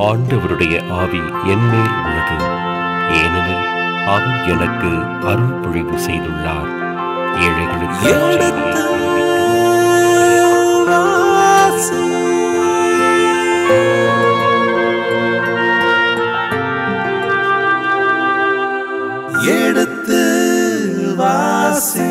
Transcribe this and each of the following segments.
ஆண்டவருடைய ஆவி என்மேல் உள்ளது ஏனெனில் அவர் எனக்கு அருள் பொழிவு செய்துள்ளார் ஏழைகளுக்கு எடுத்து வாசி. எடுத்து வாசி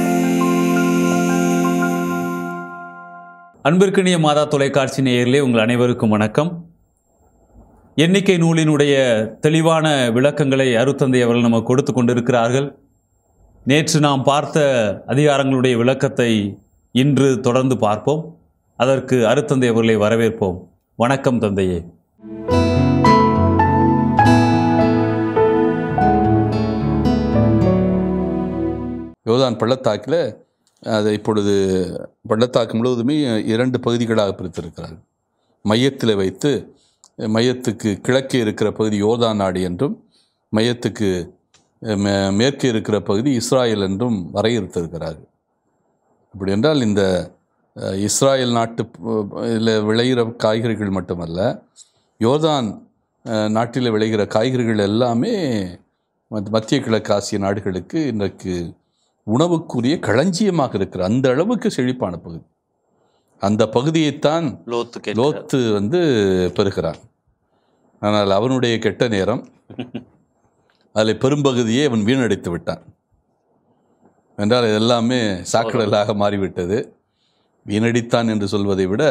அன்பிற்கினிய மாதா தொலைக்காட்சி நேயர்களே உங்கள் அனைவருக்கும் வணக்கம் எண்ணிக்கை நூலினுடைய தெளிவான விளக்கங்களை அருத்தந்தை அவர்கள் நமக்கு கொடுத்து கொண்டிருக்கிறார்கள் நேற்று நாம் பார்த்த அதிகாரங்களுடைய விளக்கத்தை இன்று தொடர்ந்து பார்ப்போம் அதற்கு அருத்தந்தை அவர்களை வரவேற்போம் வணக்கம் தந்தையே யோதான் பள்ளத்தாக்கில் அதை இப்பொழுது பள்ளத்தாக்கு முழுவதுமே இரண்டு பகுதிகளாக பிரித்திருக்கிறார்கள் மையத்தில் வைத்து மையத்துக்கு கிழக்கே இருக்கிற பகுதி யோதான் நாடு என்றும் மையத்துக்கு மே மேற்கே இருக்கிற பகுதி இஸ்ராயல் என்றும் வரையறுத்திருக்கிறார்கள் அப்படி என்றால் இந்த அஹ், இஸ்ராயல் நாட்டு இதில் விளைகிற காய்கறிகள் மட்டுமல்ல யோர்தான் அஹ், நாட்டில் விளைகிற காய்கறிகள் எல்லாமே மத்- மத்திய கிழக்கு ஆசிய நாடுகளுக்கு இன்றைக்கு உணவுக்குரிய களஞ்சியமாக இருக்கிற அந்த அளவுக்கு செழிப்பான பகுதி அந்த பகுதியைத்தான் லோத்து லோத்து வந்து பெறுகிறான் ஆனால் அவனுடைய கெட்ட நேரம் அதில் பெரும்பகுதியை அவன் வீணடித்து விட்டான் என்றால் இது எல்லாமே சாக்கடலாக மாறிவிட்டது வீணடித்தான் என்று சொல்வதை விட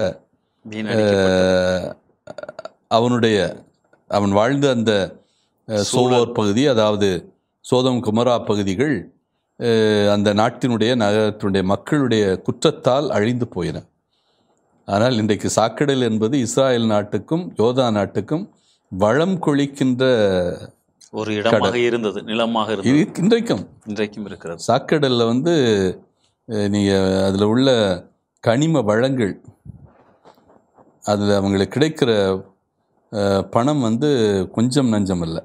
அஹ், அவனுடைய அவன் வாழ்ந்த அந்த அஹ், சோவோர் பகுதி அதாவது சோதம் குமரா பகுதிகள் அஹ், அந்த நாட்டினுடைய நகரத்தினுடைய மக்களுடைய குற்றத்தால் அழிந்து போயின ஆனால் இன்றைக்கு சாக்கடல் என்பது இஸ்ராயல் நாட்டுக்கும் யோதா நாட்டுக்கும் வளம் கொளிக்கின்ற ஒரு இடமாக இருந்தது நிலமாக இருந்தது இரு- இன்றைக்கும் இன்றைக்கும் இருக்கிறது சாக்கடல்ல வந்து நீங்கள் அதில் உள்ள கனிம வளங்கள் அதில் அவங்களுக்கு கிடைக்கிற அஹ், பணம் வந்து கொஞ்சம் நஞ்சம் இல்லை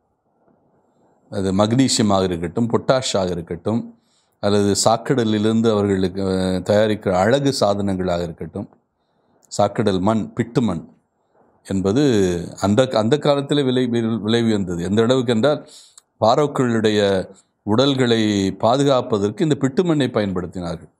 அது மக்னீசியமாக இருக்கட்டும் பொட்டாஷாக இருக்கட்டும் அல்லது சாக்கடலிலிருந்து அவர்களுக்கு அஹ், தயாரிக்கிற அழகு சாதனங்களாக இருக்கட்டும் சாக்கடல் மண் பிட்டு மண் என்பது அந்த அந்த காலத்தில் விலை விலை உயர்ந்தது எந்த அளவுக்கு என்றால் பாரோக்களுடைய உடல்களை பாதுகாப்பதற்கு இந்த பிட்டு மண்ணை பயன்படுத்தினார்கள்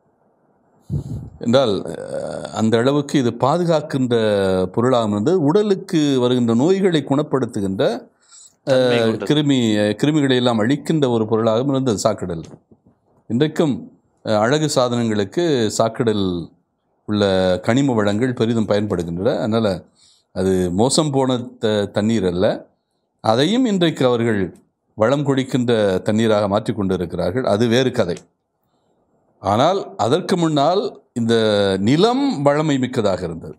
என்றால் அஹ், அந்த அளவுக்கு இது பாதுகாக்கின்ற பொருளாக இருந்தது உடலுக்கு வருகின்ற நோய்களை குணப்படுத்துகின்ற அஹ், கிருமி கிருமிகளை எல்லாம் அழிக்கின்ற ஒரு பொருளாகவும் இருந்தது சாக்கடல் இன்றைக்கும் அஹ், அழகு சாதனங்களுக்கு சாக்கடல் உள்ள கனிம வளங்கள் பெரிதும் பயன்படுகின்றன அதனால் அது மோசம் போன த தண்ணீர் அல்ல அதையும் இன்றைக்கு அவர்கள் வளம் குடிக்கின்ற தண்ணீராக மாற்றி கொண்டிருக்கிறார்கள் அது வேறு கதை ஆனால் அதற்கு முன்னால் இந்த நிலம் வளமை மிக்கதாக இருந்தது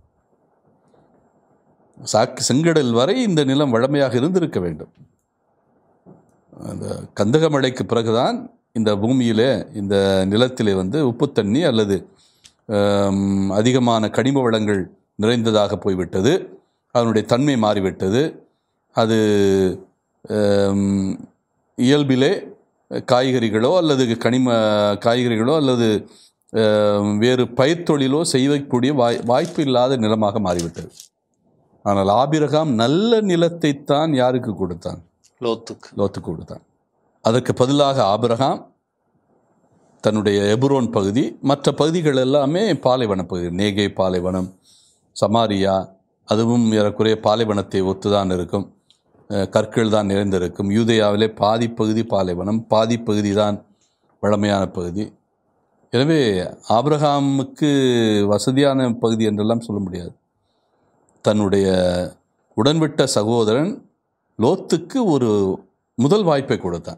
சாக்கு செங்கடல் வரை இந்த நிலம் வளமையாக இருந்திருக்க வேண்டும் அந்த கந்தக மழைக்கு பிறகுதான் இந்த பூமியிலே இந்த நிலத்திலே வந்து உப்பு தண்ணி அல்லது ஆம், அதிகமான கனிம வளங்கள் நிறைந்ததாக போய்விட்டது அதனுடைய தன்மை மாறிவிட்டது அது ஆம், இயல்பிலே காய்கறிகளோ அல்லது கனிம காய்கறிகளோ அல்லது ஆம், வேறு பயிர் தொழிலோ செய்யக்கூடிய வாய் வாய்ப்பு இல்லாத நிலமாக மாறிவிட்டது ஆனால் ஆபிரகாம் நல்ல நிலத்தைத்தான் யாருக்கு கொடுத்தான் லோத்துக்கு லோத்துக்கு கொடுத்தான் அதற்கு பதிலாக ஆபிரகாம் தன்னுடைய எபுரோன் பகுதி மற்ற பகுதிகள் எல்லாமே பாலைவன பகுதி நேகே பாலைவனம் சமாரியா அதுவும் ஏறக்குறைய பாலைவனத்தை ஒத்துதான் இருக்கும் அஹ் கற்கள் தான் நிறைந்திருக்கும் யூதேயாவிலே பாதி பகுதி பாலைவனம் பாதி பகுதி தான் வளமையான பகுதி எனவே ஆபிரகாமுக்கு வசதியான பகுதி என்றெல்லாம் சொல்ல முடியாது தன்னுடைய உடன்விட்ட சகோதரன் லோத்துக்கு ஒரு முதல் வாய்ப்பை கொடுத்தான்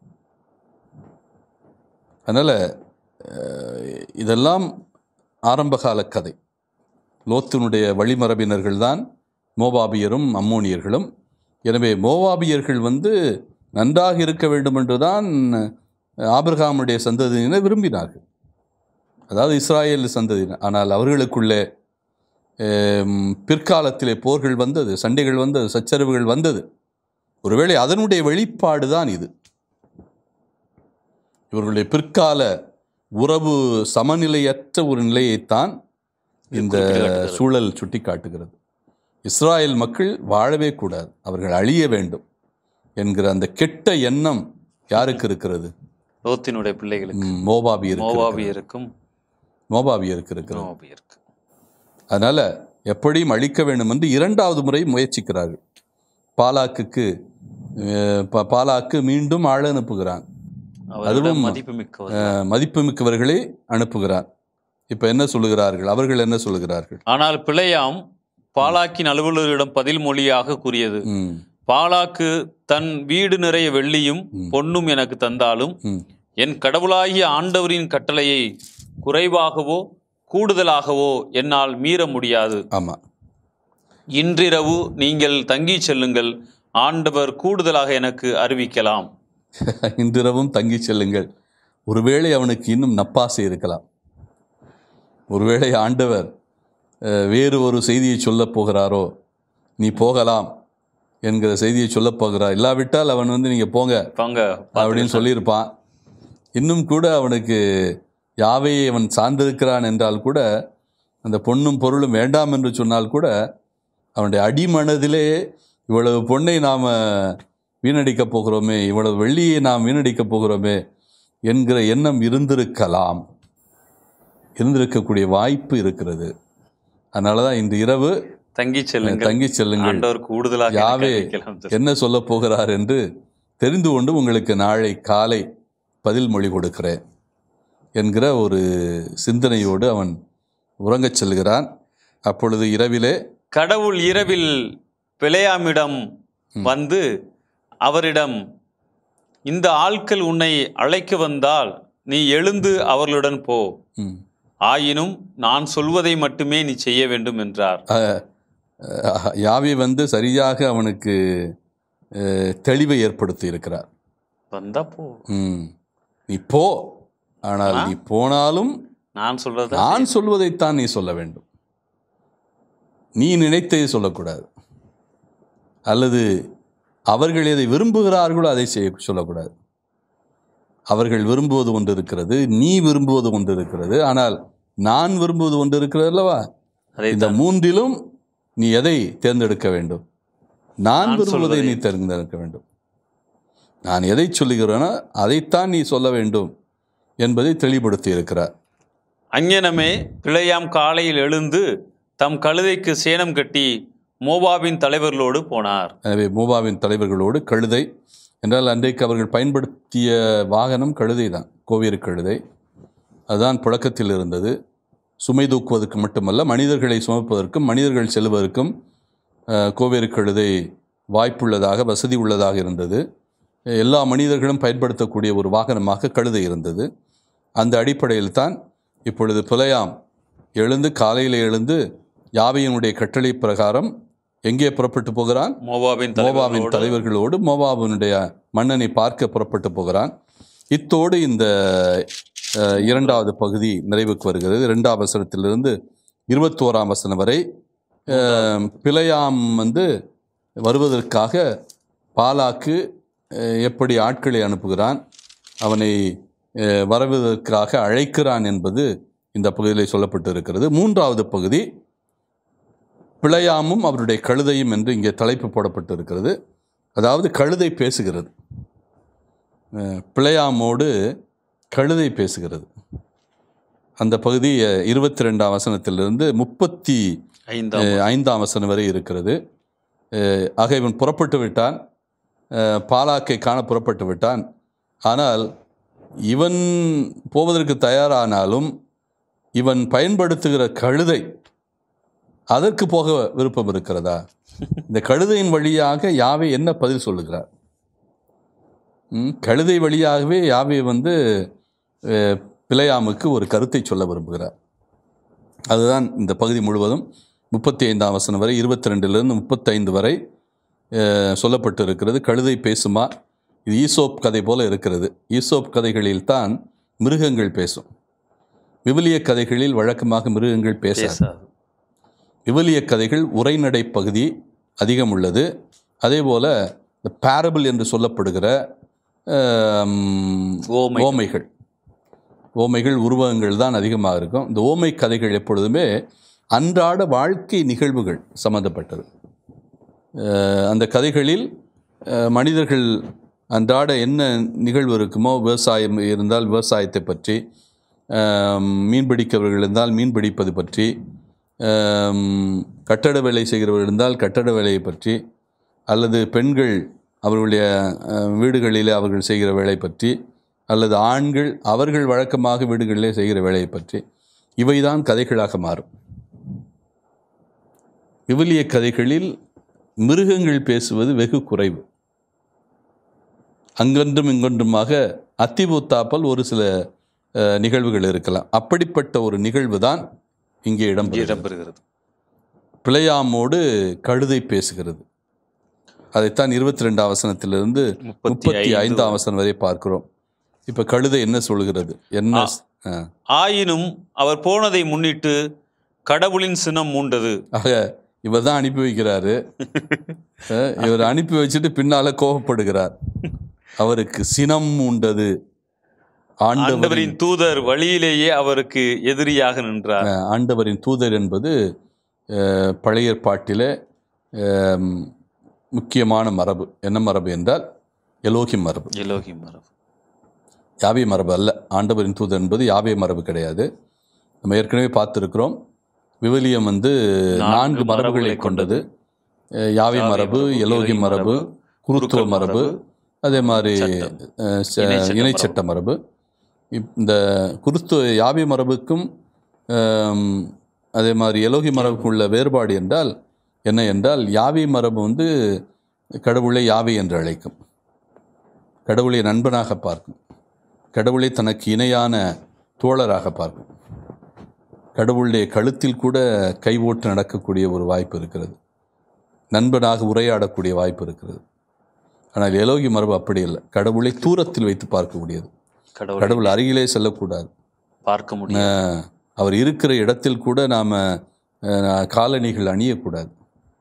அதனால் இதெல்லாம் ஆரம்பகால கதை லோத்தினுடைய வழிமரபினர்கள் தான் மோவாபியரும் அம்மோனியர்களும் எனவே மோவாபியர்கள் வந்து நன்றாக இருக்க வேண்டும் என்றுதான் ஆபிரகாமுடைய சந்ததியினர் விரும்பினார்கள் அதாவது இஸ்ராயேல் சந்ததியினர் ஆனால் அவர்களுக்குள்ளே ஆம், பிற்காலத்திலே போர்கள் வந்தது சண்டைகள் வந்தது சச்சரவுகள் வந்தது ஒருவேளை அதனுடைய வெளிப்பாடு தான் இது இவர்களுடைய பிற்கால உறவு சமநிலையற்ற ஒரு நிலையைத்தான் இந்த குறிப்பிட்டு காட்டுகிறது. சூழல் சுட்டி காட்டுகிறது இஸ்ராயேல் மக்கள் வாழவே கூடாது அவர்கள் அழிய வேண்டும் என்கிற அந்த கெட்ட எண்ணம் யாருக்கு இருக்கிறது லோத்தினுடைய பிள்ளைகளுக்கு ம், மோவாபியருக்கு இருக்கிறது. மோவாபியருக்கும் மோவாபியருக்கு இருக்கிறது மோவாபியருக்கு அதனால எப்படியும் அழிக்க வேண்டும் என்று இரண்டாவது முறை முயற்சிக்கிறார்கள் பாலாக்குக்கு அஹ், பா- பாலாக்கு மீண்டும் ஆள் அனுப்புகிறான் அவரிடம் அதுவும், மதிப்பு மிக்கவர் அஹ், மதிப்புமிக்கவர்களை அனுப்புகிறான் இப்போ என்ன சொல்லுகிறார்கள் அவர்கள் என்ன சொல்லுகிறார்கள் ஆனால் பிழையாம் பாலாக்கின் அலுவலரிடம் பதில் மொழியாக கூறியது ம் பாலாக்கு தன் வீடு நிறைய வெள்ளியும் ம். பொன்னும் எனக்கு தந்தாலும் ம் என் கடவுளாகிய ஆண்டவரின் கட்டளையை குறைவாகவோ கூடுதலாகவோ என்னால் மீற முடியாது ஆமாம் இன்றிரவு நீங்கள் தங்கிச் செல்லுங்கள் ஆண்டவர் கூடுதலாக எனக்கு அறிவிக்கலாம் இன்றிரவும் தங்கி செல்லுங்கள் ஒருவேளை அவனுக்கு இன்னும் நப்பாசை இருக்கலாம் ஒருவேளை ஆண்டவர் அஹ், வேறு ஒரு செய்தியை சொல்லப் போகிறாரோ நீ போகலாம் என்கிற செய்தியை சொல்லப் போகிறார் இல்லாவிட்டால் அவன் வந்து நீங்கள் போங்க வாங்க அப்படின்னு சொல்லியிருப்பான் இன்னும் கூட அவனுக்கு யாவையை அவன் சார்ந்திருக்கிறான் என்றால் கூட அந்த பொண்ணும் பொருளும் வேண்டாம் என்று சொன்னால் கூட அவனுடைய அடிமனதிலே இவ்வளவு பொண்ணை நாம் வீணடிக்கப் போகிறோமே இவ்வளவு வெள்ளியை நாம் வீணடிக்கப் போகிறோமே என்கிற எண்ணம் இருந்திருக்கலாம் இருந்திருக்கக்கூடிய வாய்ப்பு இருக்கிறது அதனால தான் இன்று இரவு தங்கிச் செல்லுங்கள் தங்கி செல்லுங்கள் ஆண்டவர் கூடுதலாக எனக்கு யாவே அறிவிக்கலாம் என்ன சொல்லப் போகிறார் என்று தெரிந்து கொண்டு உங்களுக்கு நாளை காலை பதில் மொழி கொடுக்கிறேன் என்கிற ஒரு சிந்தனையோடு அவன் உறங்கச் செல்கிறான் அப்பொழுது இரவிலே கடவுள் இரவில் பிழையாமிடம் வந்து அவரிடம் இந்த ஆட்கள் உன்னை அழைக்க வந்தால் நீ எழுந்து அவர்களுடன் போ ம், ஆயினும் நான் சொல்வதை மட்டுமே நீ செய்ய வேண்டும் என்றார் அஹ், அஹ், யாவே வந்து சரியாக அவனுக்கு அஹ், தெளிவை ஏற்படுத்தி இருக்கிறார் வந்தா போ ம், நீ போ ஆனால் நீ போனாலும் நான் சொல்றத நான் சொல்வதைத்தான் நீ சொல்ல வேண்டும் நீ நினைத்ததை சொல்லக்கூடாது அல்லது அவர்கள் எதை விரும்புகிறார்களோ அதை செய்ய சொல்லக்கூடாது அவர்கள் விரும்புவது ஒன்று இருக்கிறது நீ விரும்புவது ஒன்று இருக்கிறது ஆனால் நான் விரும்புவது ஒன்று இருக்கிறது அல்லவா அதை இந்த மூன்றிலும் நீ எதை தேர்ந்தெடுக்க வேண்டும் நான் நான் விரும்புவதை நீ சொல்வதை. தேர்ந்தெடுக்க வேண்டும் நான் எதை சொல்லுகிறேனோ அதைத்தான் நீ சொல்ல வேண்டும் என்பதை தெளிவுபடுத்தி இருக்கிறார் அங்ஙனமே பிழையாம் காலையில் எழுந்து தம் கழுதைக்கு சேணம் கட்டி மோவாபின் தலைவர்களோடு போனார் எனவே மூவாவின் தலைவர்களோடு கழுதை என்றால் அன்றைக்கு அவர்கள் பயன்படுத்திய வாகனம் கழுதை தான் கோவியர் கழுதை அதுதான் புழக்கத்தில் இருந்தது சுமை தூக்குவதற்கு மட்டுமல்ல மனிதர்களை சுமப்பதற்கும் மனிதர்கள் செல்வதற்கும் அஹ், கோவேறு கழுதை வாய்ப்புள்ளதாக வசதி உள்ளதாக இருந்தது எல்லா மனிதர்களும் பயன்படுத்தக்கூடிய ஒரு வாகனமாக கழுதை இருந்தது அந்த அடிப்படையில் தான் இப்பொழுது புலையாம் எழுந்து காலையில் எழுந்து யாவையினுடைய கட்டளை பிரகாரம் எங்கே புறப்பட்டு போகிறான் மோவாபின் மோவாவின் தலைவர்களோடு தலைவர்களோடு மோவாவினுடைய மன்னனை பார்க்க புறப்பட்டு போகிறான் இத்தோடு இந்த அஹ், இரண்டாவது பகுதி நிறைவுக்கு வருகிறது இரண்டாம் வசனத்திலிருந்து இருபத்தோராம் வசனம் வரை அஹ், பிழையாம் வந்து வருவதற்காக பாலாக்கு அஹ், எப்படி ஆட்களை அனுப்புகிறான் அவனை அஹ், வருவதற்காக அழைக்கிறான் என்பது இந்த பகுதியில் சொல்லப்பட்டு இருக்கிறது மூன்றாவது பகுதி பிழையாமும் அவருடைய கழுதையும் என்று இங்கே தலைப்பு போடப்பட்டு இருக்கிறது அதாவது கழுதை பேசுகிறது அஹ், பிழையாமோடு கழுதை பேசுகிறது அந்த பகுதி இருபத்தி ரெண்டாம் வசனத்திலிருந்து முப்பத்தி ஐந்தாம் அஹ், ஐந்தாம் வசனம் வரை இருக்கிறது அஹ், ஆக இவன் புறப்பட்டு விட்டான் அஹ், பாலாக்கை காண புறப்பட்டு விட்டான் ஆனால் இவன் போவதற்கு தயாரானாலும் இவன் பயன்படுத்துகிற கழுதை அதற்கு போக விருப்பம் இருக்கிறதா இந்த கழுதையின் வழியாக யாவே என்ன பதில் சொல்லுகிறார் ம், கழுதை வழியாகவே யாவே வந்து அஹ், பிழையாமுக்கு ஒரு கருத்தை சொல்ல விரும்புகிறார் அதுதான் இந்த பகுதி முழுவதும் முப்பத்தி ஐந்தாம் வசனம் வரை இருபத்தி ரெண்டுலேருந்து முப்பத்தைந்து வரை அஹ், சொல்லப்பட்டு இருக்கிறது கழுதை பேசுமா இது ஈசோப் கதை போல இருக்கிறது ஈசோப் கதைகளில் தான் மிருகங்கள் பேசும் விவிலிய கதைகளில் வழக்கமாக மிருகங்கள் பேசாது பேசாது விவிலிய கதைகள் உரைநடை பகுதி அதிகம் உள்ளது அதே போல் இந்த பேரபிள் என்று சொல்லப்படுகிற ஆம், ஓமை ஓமைகள் ஓமைகள் உருவகங்கள் தான் அதிகமாக இருக்கும் இந்த ஓமை கதைகள் எப்பொழுதுமே அன்றாட வாழ்க்கை நிகழ்வுகள் சம்மந்தப்பட்டது அஹ் அந்த கதைகளில் அஹ் மனிதர்கள் அன்றாட என்ன நிகழ்வு இருக்குமோ விவசாயம் இருந்தால் விவசாயத்தை பற்றி ஆம், மீன்பிடிக்கிறவர்கள் இருந்தால் மீன்பிடிப்பது பற்றி ஆம், கட்டட வேலை செய்கிறவர்கள் இருந்தால் கட்டட வேலையை பற்றி அல்லது பெண்கள் அவர்களுடைய அஹ், வீடுகளிலே அவர்கள் செய்கிற வேலை பற்றி அல்லது ஆண்கள் அவர்கள் வழக்கமாக வீடுகளிலே செய்கிற வேலையை பற்றி இவைதான் கதைகளாக மாறும் விவிலிய கதைகளில் மிருகங்கள் பேசுவது வெகு குறைவு அங்கொன்றும் இங்கொன்றுமாக அத்திபூத்தாப்பல் ஒரு சில அஹ், நிகழ்வுகள் இருக்கலாம் அப்படிப்பட்ட ஒரு நிகழ்வு தான் இங்கே இடம் இடம்பெறுகிறது பிழையாமோடு கழுதை பேசுகிறது அதைத்தான் இருபத்தி ரெண்டாம் வசனத்திலிருந்து முப்பத்தி ஐந்தாம் வசனம் வரை பார்க்கிறோம் இப்ப கழுதை என்ன சொல்கிறது என்ன ஆ. ஆயினும் அவர் போனதை முன்னிட்டு கடவுளின் சினம் மூண்டது ஆக இவர் தான் அனுப்பி வைக்கிறாரு அஹ், இவர் அனுப்பி வச்சுட்டு பின்னால கோபப்படுகிறார் அவருக்கு சினம் உண்டது ஆண்டவரின் ஆண்டவரின் தூதர் வழியிலேயே அவருக்கு எதிரியாக நின்றார் அஹ், ஆண்டவரின் தூதர் என்பது அஹ், பழைய ஏற்பாட்டிலே அஹ், முக்கியமான மரபு என்ன மரபு என்றால் எலோகி மரபு எலோகி மரம் யாவே மரபு அல்ல ஆண்டவரின் தூதர் என்பது யாவே மரபு கிடையாது நம்ம ஏற்கனவே பார்த்துருக்கிறோம் விவிலியம் வந்து நான்கு நான்கு மரபுகளை மரபுகளை கொண்டது அஹ் யாவே யாவே மரபு மரபு, எலோகி எலோகி மரபு மரபு, குருத்துவ குருக்கள் மரபு மரபு, அதே மாதிரி சட்டம். அஹ், ச- இணைச்சட்ட இணைச்சட்ட மரபு இப்- இந்த குருத்துவ யாவே மரபுக்கும் ஆம், அதே மாதிரி எலோகி மரபுக்கும் உள்ள வேறுபாடு என்றால் என்ன என்றால் யாவே மரபு வந்து கடவுளை யாவே என்று அழைக்கும் கடவுளை நண்பனாக பார்க்கும் கடவுளை தனக்கு இணையான தோழராக பார்க்கும் கடவுளுடைய கழுத்தில் கூட கை ஓட்டு நடக்கக்கூடிய ஒரு வாய்ப்பு இருக்கிறது நண்பனாக உரையாடக்கூடிய வாய்ப்பு இருக்கிறது ஆனால் எலோகி மரபு அப்படி இல்லை கடவுளை தூரத்தில் வைத்து பார்க்கக்கூடியது கடவுள் கடவுள் அருகிலே செல்லக்கூடாது பார்க்க முடியும் அஹ், அவர் இருக்கிற இடத்தில் கூட நாம் காலணிகள் அணியக்கூடாது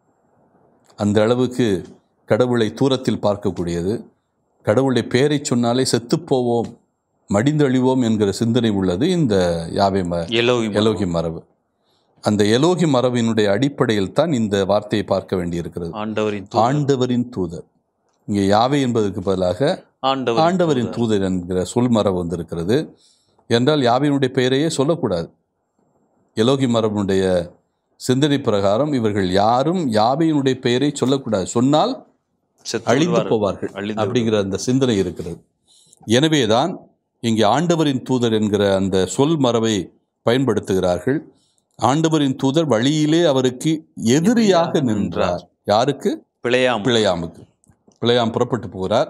அந்த அளவுக்கு கடவுளை தூரத்தில் பார்க்கக்கூடியது கடவுளுடைய பெயரை சொன்னாலே செத்துப்போவோம் மடிந்தழிவோம் என்கிற சிந்தனை உள்ளது இந்த யாவை ம எலோகி மரம். எலோகி மரபு அந்த எலோகி மரபினுடைய அடிப்படையில் தான் இந்த வார்த்தையை பார்க்க வேண்டியிருக்கிறது ஆண்டவரின் தூதர். ஆண்டவரின் தூதர் இங்கே யாவை என்பதற்கு பதிலாக ஆண்டவரின் ஆண்டவரின் தூதர். தூதர் என்கிற சொல் மரபு வந்திருக்கிறது என்றால் யாவையினுடைய பெயரையே சொல்லக்கூடாது எலோகி மரபுடைய சிந்தனை பிரகாரம் இவர்கள் யாரும் யாவையினுடைய பெயரை சொல்லக்கூடாது சொன்னால் செத்து அழிந்து விடுவார்கள். போவார்கள் அழிந்து அப்படிங்கிற அந்த சிந்தனை இருக்கிறது எனவேதான் இங்கே ஆண்டவரின் தூதர் என்கிற அந்த சொல் மரபை பயன்படுத்துகிறார்கள் ஆண்டவரின் தூதர் வழியிலே அவருக்கு எதிரியாக நின்றார் யாருக்கு பிழையாம் பிழையாமுக்கு பிழையாம் புறப்பட்டு போகிறார்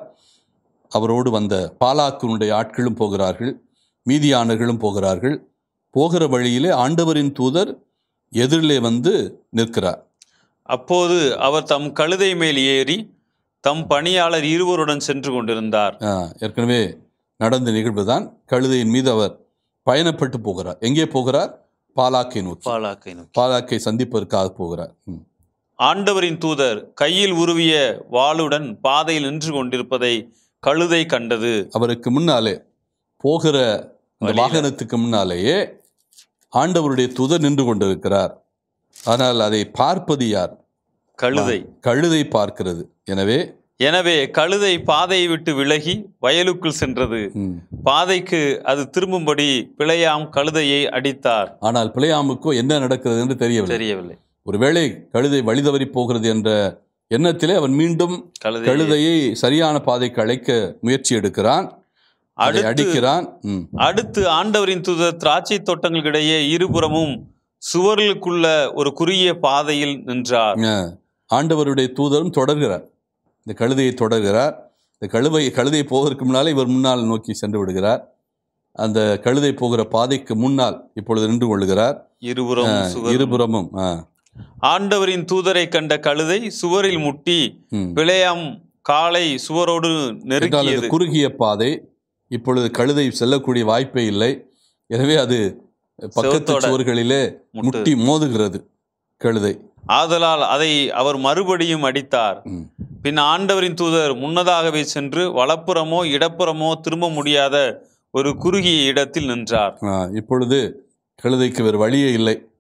அவரோடு வந்த பாலாக்கினுடைய ஆட்களும் போகிறார்கள் மீதியானர்களும் போகிறார்கள் போகிற வழியிலே ஆண்டவரின் தூதர் எதிரிலே வந்து நிற்கிறார் அப்போது அவர் தம் கழுதை மேல் ஏறி தம் பணியாளர் இருவருடன் சென்று கொண்டிருந்தார் ஆ, ஏற்கனவே நடந்த நிகழ்வு தான் கழுதையின் மீது அவர் பயணப்பட்டு போகிறார் எங்கே போகிறார் பாலாக்கை நோக்கி பாலாக்கை நோக்கி. பாலாக்கை சந்திப்பதற்காக போகிறார் ம். ஆண்டவரின் தூதர் கையில் உருவிய வாளுடன் பாதையில் நின்று கொண்டிருப்பதை கழுதை கண்டது அவருக்கு முன்னாலே போகிற அந்த வழியில. வாகனத்துக்கு முன்னாலேயே ஆண்டவருடைய தூதர் நின்று கொண்டிருக்கிறார் ஆனால் அதை பார்ப்பது யார் கழுதை கழுதை பார்க்கிறது எனவே எனவே கழுதை பாதையை விட்டு விலகி வயலுக்குள் சென்றது ம், பாதைக்கு அது திரும்பும்படி பிழையாம் கழுதையை அடித்தார் ஆனால் பிழையாமுக்கோ என்ன நடக்கிறது என்று தெரியவில்லை தெரியவில்லை ஒருவேளை கழுதை வழிதவறி போகிறது என்ற எண்ணத்திலே அவன் மீண்டும் கழுதை கழுதையை சரியான பாதைக்கு அழைக்க முயற்சி எடுக்கிறான் அதை அடுத்து அடிக்கிறான் ம். அடுத்து ஆண்டவரின் தூதர் திராட்சை தோட்டங்களுக்கிடையே இருபுறமும் சுவர்களுக்குள்ள ஒரு குறுகிய பாதையில் நின்றார் அஹ், ஆண்டவருடைய தூதரும் தொடர்கிறார் இந்த கழுதையை தொடர்கிறார் இந்த கழுவை கழுதை போவதற்கு முன்னாலே இவர் முன்னால் நோக்கி சென்று விடுகிறார் அந்த கழுதை போகிற பாதைக்கு முன்னால் இப்பொழுது நின்று கொள்கிறார் இருபுறம் சுவர் இருபுறமும் அஹ், ஆண்டவரின் தூதரை கண்ட கழுதை சுவரில் முட்டி ம். பிழையாம் காலை சுவரோடு என்றால் அது நெருக்கியது குறுகிய பாதை இப்பொழுது கழுதை செல்லக்கூடிய வாய்ப்பே இல்லை எனவே அது பக்கத்து செவுத்தோட சுவர்களிலே முட்டு. முட்டி மோதுகிறது கழுதை ஆதலால் அதை அவர் மறுபடியும் அடித்தார் ம். பின் ஆண்டவரின் தூதர் முன்னதாகவே சென்று வலப்புறமோ இடப்புறமோ திரும்ப முடியாத ஒரு குறுகிய இடத்தில் நின்றார் ஆ, இப்பொழுது கழுதைக்கு வேறு வழியே இல்லை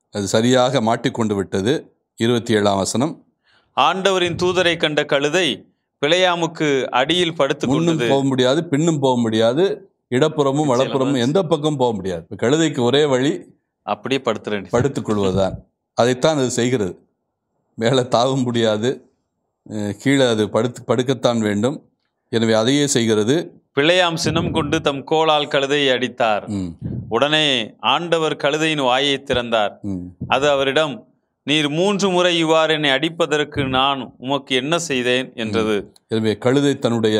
அது சரியாக மாட்டிக்கொண்டு விட்டது இருபத்தி ஏழாம் வசனம் ஆண்டவரின் தூதரை கண்ட கழுதை பிழையாமுக்கு அடியில் படுத்துக் முன்னும் கொண்டது போக முடியாது பின்னும் போக முடியாது இடப்புறமும் நிச்சயமா. வலப்புறமும் எந்த பக்கம் போக முடியாது இப்ப கழுதைக்கு ஒரே வழி அப்படியே படுத்துறேன் படுத்துக் கொள்வதுதான் அதைத்தான் அது செய்கிறது மேலே தாவ முடியாது அஹ் கீழே அது படுத்து படுக்கத்தான் வேண்டும் எனவே அதையே செய்கிறது பிழையாம் சினம் கொண்டு தம் கோலால் கழுதையை அடித்தார் ம், உடனே ஆண்டவர் கழுதையின் வாயை திறந்தார் ம், அது அவரிடம் நீர் மூன்று முறை இவ்வாறு என்னை அடிப்பதற்கு நான் உமக்கு என்ன செய்தேன் என்றது எனவே கழுதை தன்னுடைய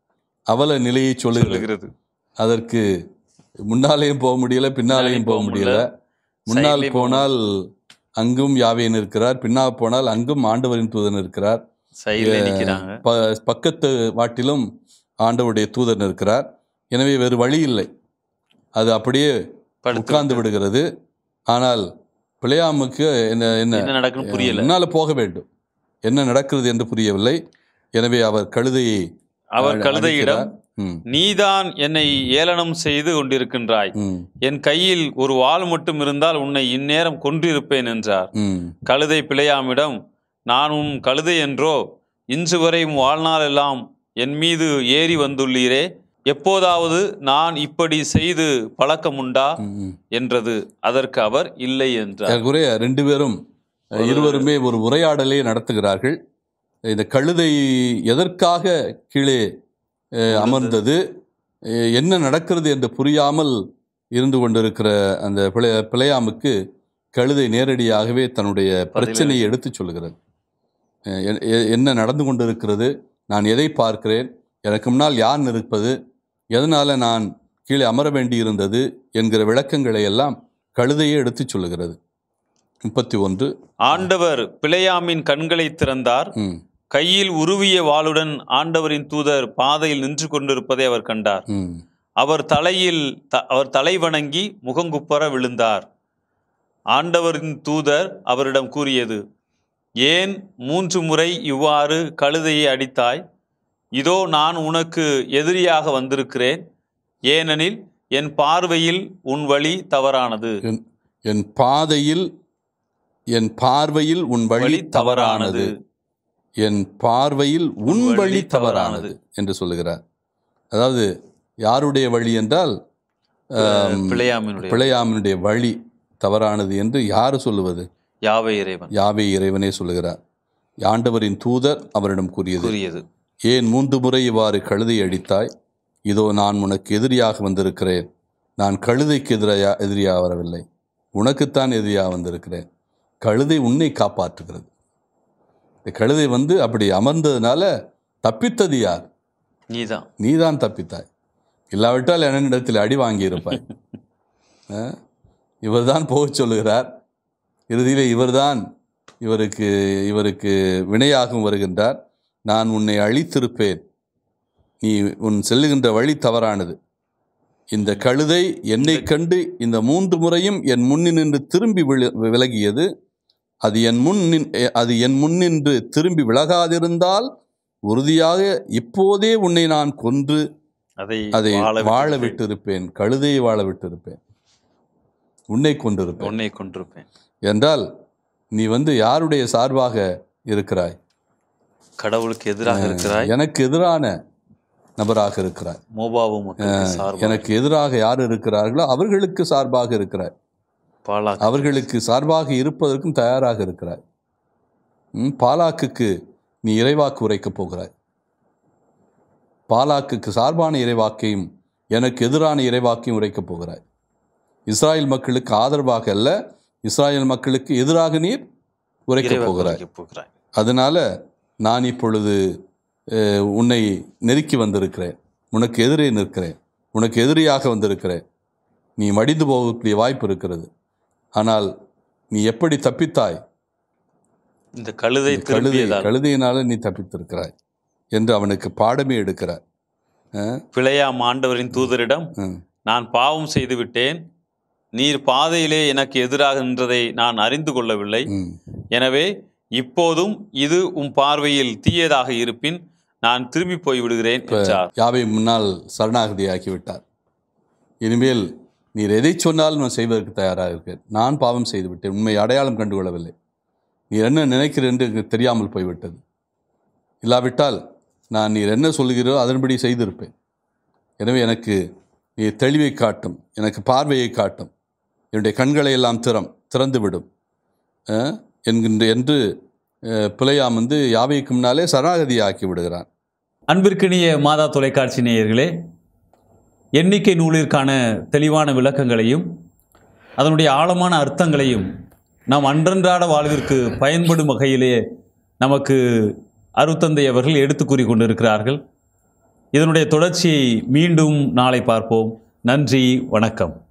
அவல நிலையை சொல்லுகிறது சொல்லுகிறது அதற்கு முன்னாலேயும் போக முடியல பின்னாலேயும் போக முடியல முன்னால் சைட்லயும் போக போனால் அங்கும் யாவையன் இருக்கிறார் பின்னால் போனால் அங்கும் ஆண்டவரின் தூதன் இருக்கிறார் சைடில் நிக்கிறாங்க ப பக்கத்து வாட்டிலும் ஆண்டவருடைய தூதன் இருக்கிறார் எனவே வேறு வழி இல்லை அது அப்படியே படுத்து உட்கார்ந்து விடுகிறது ஆனால் பிழையாமுக்கு என்ன என்ன என்ன நடக்குன்னு புரியல முன்னால போக வேண்டும் என்ன நடக்கிறது என்று புரியவில்லை எனவே அவர் கழுதையை அவர் அடி- கழுதையிடம் அடிக்கிறார். ம், நீதான் என்னை ஏளனம் செய்து கொண்டிருக்கின்றாய் ம், என் கையில் ஒரு வாள் மட்டும் இருந்தால் உன்னை இந்நேரம் கொன்றிருப்பேன் என்றார் ம், கழுதை பிழையாமிடம் நான் உன் கழுதை என்றோ இன்று வரை உம் வாழ்நாள் எல்லாம் என் மீது ஏறி வந்துள்ளீரே எப்போதாவது நான் இப்படி செய்து பழக்கமுண்டா ம், ம். என்றது அதற்கு அவர் இல்லை என்றார் ஏறக்குறைய ரெண்டு பேரும் அஹ், இருவருமே ஒரு உரையாடலை நடத்துகிறார்கள் இந்த கழுதை எதற்காக கீழே அஹ், அமர்ந்தது அஹ், என்ன நடக்கிறது என்று புரியாமல் இருந்து கொண்டிருக்கிற அந்த பிளை பிழையாமுக்கு கழுதை நேரடியாகவே தன்னுடைய பிரச்சனையை எடுத்துச் சொல்கிறது அஹ், எ- எ- என்ன நடந்து கொண்டிருக்கிறது நான் எதை பார்க்கிறேன் எனக்கு முன்னால் யார் நிற்பது எதனால் நான் கீழே அமர வேண்டியிருந்தது என்கிற விளக்கங்களை எல்லாம் கழுதையே எடுத்துச் சொல்லுகிறது முப்பத்தி ஒன்று ஆண்டவர் பிழையாமின் கண்களை திறந்தார் ம் கையில் உருவிய வாளுடன் ஆண்டவரின் தூதர் பாதையில் நின்று கொண்டிருப்பதை அவர் கண்டார் ம் அவர் தலையில் த- அவர் தலை வணங்கி முகங்குப்பர விழுந்தார் ஆண்டவரின் தூதர் அவரிடம் கூறியது ஏன் மூன்று முறை இவ்வாறு கழுதையை அடித்தாய் இதோ நான் உனக்கு எதிரியாக வந்திருக்கிறேன் ஏனெனில் என் பார்வையில் உன் வழி தவறானது என் என் பாதையில் என் பார்வையில் உன் வழி வழி தவறானது என் பார்வையில் உன் வழி வழி தவறானது. தவறானது என்று சொல்லுகிறார் அதாவது யாருடைய வழி என்றால் ஆம், பிழையாமினுடைய பிழையாமனுடைய வழி தவறானது என்று யார் சொல்லுவது யாவை இறைவன் யாவே இறைவனே சொல்லுகிறார் ஆண்டவரின் தூதர் அவரிடம் கூறியது கூறியது ஏன் மூன்று முறை இவ்வாறு கழுதை அடித்தாய் இதோ நான் உனக்கு எதிரியாக வந்திருக்கிறேன் நான் கழுதைக்கு எதிரையா எதிரியாக வரவில்லை உனக்குத்தான் எதிரியாக வந்திருக்கிறேன் கழுதை உன்னை காப்பாற்றுகிறது இந்த கழுதை வந்து அப்படி அமர்ந்ததுனால தப்பித்தது யார் நீதான் நீதான் தப்பித்தாய் இல்லாவிட்டால் என்னிடத்தில் அடி வாங்கியிருப்பாய் அஹ், இவர்தான் போகச் சொல்லுகிறார் இறுதியில் இவர்தான் இவருக்கு இவருக்கு வினையாகவும் வருகின்றார் நான் உன்னை அழித்திருப்பேன் நீ உன் செல்லுகின்ற வழி தவறானது இந்த கழுதை என்னைக் கண்டு இந்த மூன்று முறையும் என் முன்னினின்று திரும்பி விழு- விலகியது அது என் முன் நின்- அது என் முன்னின்று திரும்பி விலகாதிருந்தால் உறுதியாக இப்போதே உன்னை நான் கொன்று அதை அதை வாழ வாழ விட்டு விட்டிருப்பேன் கழுதையை வாழ விட்டிருப்பேன் உன்னை கொண்டிருப்பேன் உன்னை கொண்டிருப்பேன் என்றால் நீ வந்து யாருடைய சார்பாக இருக்கிறாய் கடவுளுக்கு எதிராக இருக்கிறாய் எனக்கு எதிரான நபராக இருக்கிறாய் மோபாவு மக்களுக்கு சார்பாக எனக்கு எதிராக யார் இருக்கிறார்களோ அவர்களுக்கு சார்பாக இருக்கிறாய் பாலாக்கு அவர்களுக்கு சார்பாக இருப்பதற்கும் தயாராக இருக்கிறாய் ம், பாலாக்குக்கு நீ இறைவாக்கு உரைக்கப் போகிறாய் பாலாக்குக்கு சார்பான இறைவாக்கையும் எனக்கு எதிரான இறைவாக்கையும் உரைக்கப் போகிறாய் இஸ்ராயேல் மக்களுக்கு ஆதரவாக அல்ல இஸ்ராயேல் மக்களுக்கு எதிராக நீர் உரைக்கப் இறைவாக்கு போகிறாய் உரைக்கப் போகிறாய் அதனால நான் இப்பொழுது அஹ், உன்னை நெருக்கி வந்திருக்கிறேன் உனக்கு எதிரே நிற்கிறேன் உனக்கு எதிரியாக வந்திருக்கிறேன் நீ மடிந்து போகக்கூடிய வாய்ப்பு இருக்கிறது ஆனால் நீ எப்படி தப்பித்தாய் இந்த கழுதை இந்த கழுதை திரும்பியதால் கழுதையினால நீ தப்பித்திருக்கிறாய் என்று அவனுக்கு பாடமே எடுக்கிறார் அஹ், பிழையாம் ஆண்டவரின் தூதரிடம் ம், நான் பாவம் செய்து விட்டேன் நீர் பாதையிலே எனக்கு எதிராக நின்றதை நான் அறிந்து கொள்ளவில்லை ம். எனவே இப்போதும் இது உம் பார்வையில் தீயதாக இருப்பின் நான் திரும்பி போய் விடுகிறேன் என்றார் யாவை முன்னால் சரணாகதியாக்கி விட்டார் இனிமேல் நீர் எதை சொன்னாலும் நான் செய்வதற்கு தயாராக இருக்கேன் நான் பாவம் செய்து விட்டேன் உண்மை அடையாளம் கண்டுகொள்ளவில்லை நீர் என்ன நினைக்கிறேன் என்று எனக்கு தெரியாமல் போய்விட்டது இல்லாவிட்டால் நான் நீர் என்ன சொல்கிறோ அதன்படி செய்திருப்பேன் எனவே எனக்கு நீர் தெளிவை காட்டும் எனக்கு பார்வையை காட்டும் என்னுடைய கண்களை எல்லாம் திறம் திறந்து விடும் அஹ், என்கின்ற என்று அஹ், பிழையாம் வந்து யாவைக்கு முன்னாலே சரணாகதி ஆக்கி விடுகிறான் அன்பிற்கினிய மாதா தொலைக்காட்சி நேயர்களே எண்ணிக்கை நூலிற்கான தெளிவான விளக்கங்களையும் அதனுடைய ஆழமான அர்த்தங்களையும் நாம் அன்றன்றாட வாழ்விற்கு பயன்படும் வகையிலே நமக்கு அருத்தந்தை அவர்கள் எடுத்து கூறி கொண்டிருக்கிறார்கள் இதனுடைய தொடர்ச்சியை மீண்டும் நாளை பார்ப்போம் நன்றி வணக்கம்